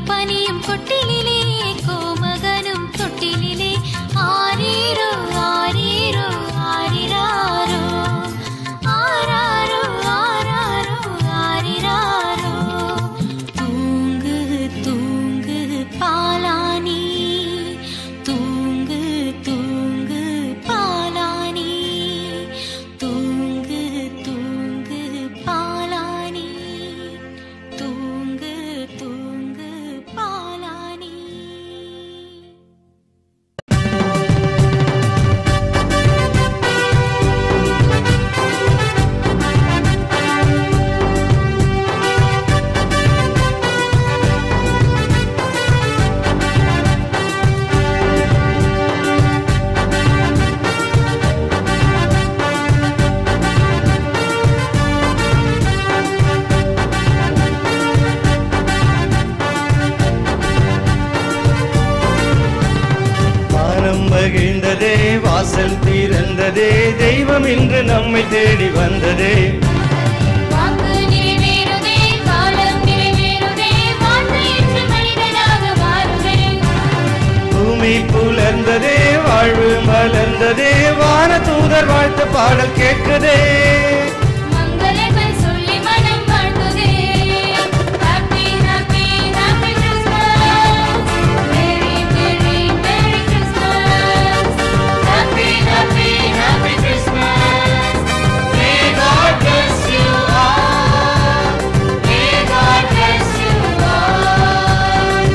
பனியும் கொட்டிலே கோமகனும் தொட்டிலே ஆரீரோ ஆரீரோ ஆரிராரோ ஆராரோ ஆராரோ ஆரிராரோ தூங்கு தூங்கு பாலானி தூங்கு தூங்கு பாலானி தூங்கு தூங்கு பாலானி தூங்கு தூங்கு பாலானி வானம் மகிழ்ந்ததே வாசல் திறந்ததே தெய்வம் இன்று நம்மை தேடி வந்ததே வாக்கு நிறைவேறுதே காலம் நிறைவேறுதே வார்த்தை என்று மனிதனாக மாறுதே பூமி புலர்ந்ததே வாழ்வு மலர்ந்ததே வான தூதர் வாழ்த்து பாடல் கேட்குதே மங்களங்கள் சொல்லி மனம் வாழ்த்துதே happy happy happy Christmas merry merry merry Christmas happy happy happy Christmas may God bless you all may God bless you all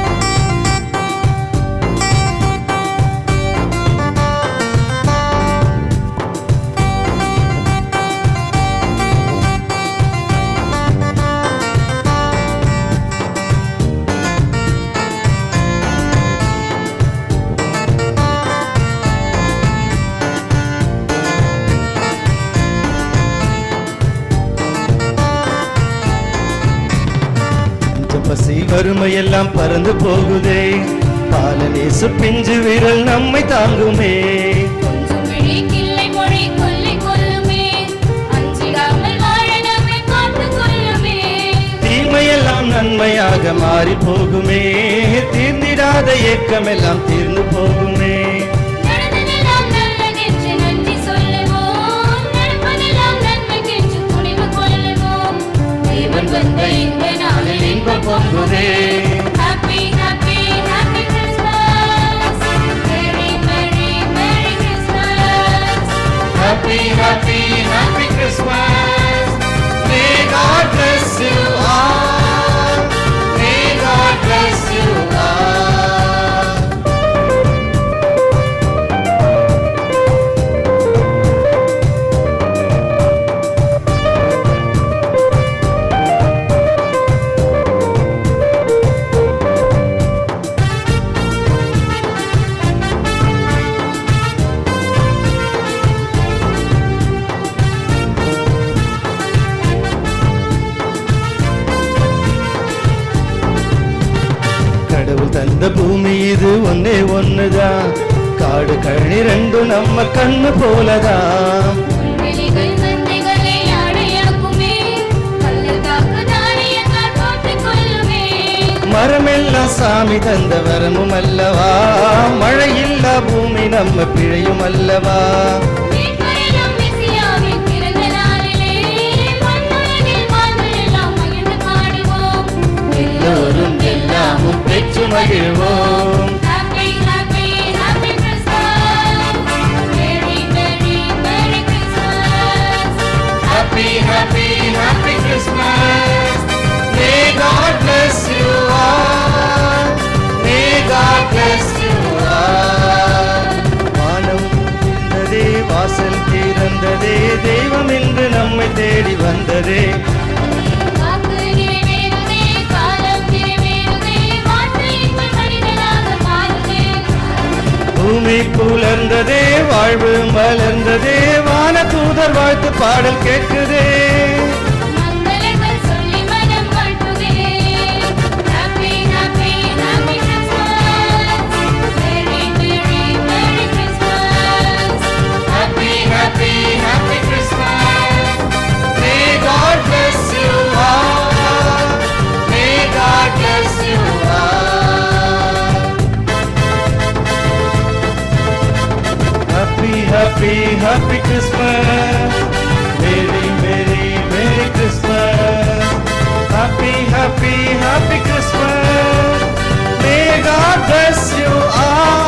பஞ்சம் பசி வறுமையெல்லாம் பறந்து போகுதே பாலநேசு பிஞ்சு விரல் நம்மை தாங்குமே கொஞ்சம் விழி கிள்ளை மொழி கொல்லி கொல்லுமே அஞ்சிடாமல் வாழ நம்மை காத்துக் கொள்ளுமே தீமையெல்லாம் நன்மையாக மாறி போகுமே தீர்ந்திடாத ஏக்கமெல்லாம் தீர்ந்து போகுமே நடந்ததெல்லாம் நல்லதென்று நன்றி சொல்லுவோம் நடப்பதெல்லாம் நன்மைக்கென்று துணிவு கொள்ளுவோம் தேவன் வந்த இந்த நாளில் இன்பம் பொங்குதே happy happy happy Christmas merry merry merry Christmas Happy, happy, happy Christmas. May God bless you all. May God bless you all. கடவுள் தந்த பூமி இது ஒன்னே ஒண்ணுதான் காடு கழனி ரெண்டும் நம்ம கண்ணு போலதான் புல்வெளிகள் மந்தைகளை ஆடையாக்குமே கல்லில் காக்கு தானியங்கள் போட்டுக் கொள்ளுமே மரமெல்லாம் சாமி தந்த வரமும் அல்லவா மழையில்லா பூமி நம்ம பிழையும் அல்லவா மீட்பரெல்லாம் மெசியாவின் பிறந்த நாளிலே மண்ணுலகில் வாழ்வில் எல்லாம் மகிழ்ந்து பாடுவோம் எல்லோரும் எல்லாமும் பெற்று மகிழ்வோம் Happy, happy, happy Christmas. Merry, merry, merry Christmas. Happy, happy, happy Christmas. May God bless you all. May God bless you all. வானம் இருந்ததே வாசல் திறந்ததே தெய்வம் என்று நம்மை தேடி வந்ததே வாக்கு நிறைவேறுதே, காலம் நிறைவேறுதே, வார்த்தை இன்று மனிதனாக மாறுதே. பூமி புலர்ந்ததே வாழ்வு மலர்ந்ததே வான தூதர் வாழ்த்து பாடல் கேட்குதே மங்களங்கள் சொல்லி மனம் வாழ்த்துதே. Happy, happy, happy Christmas. Merry, merry, merry Christmas. Happy, happy, happy Christmas. May God bless you all. May God bless you happy, happy Christmas. Merry, merry, merry Christmas. Happy, happy, happy Christmas. May God bless you all.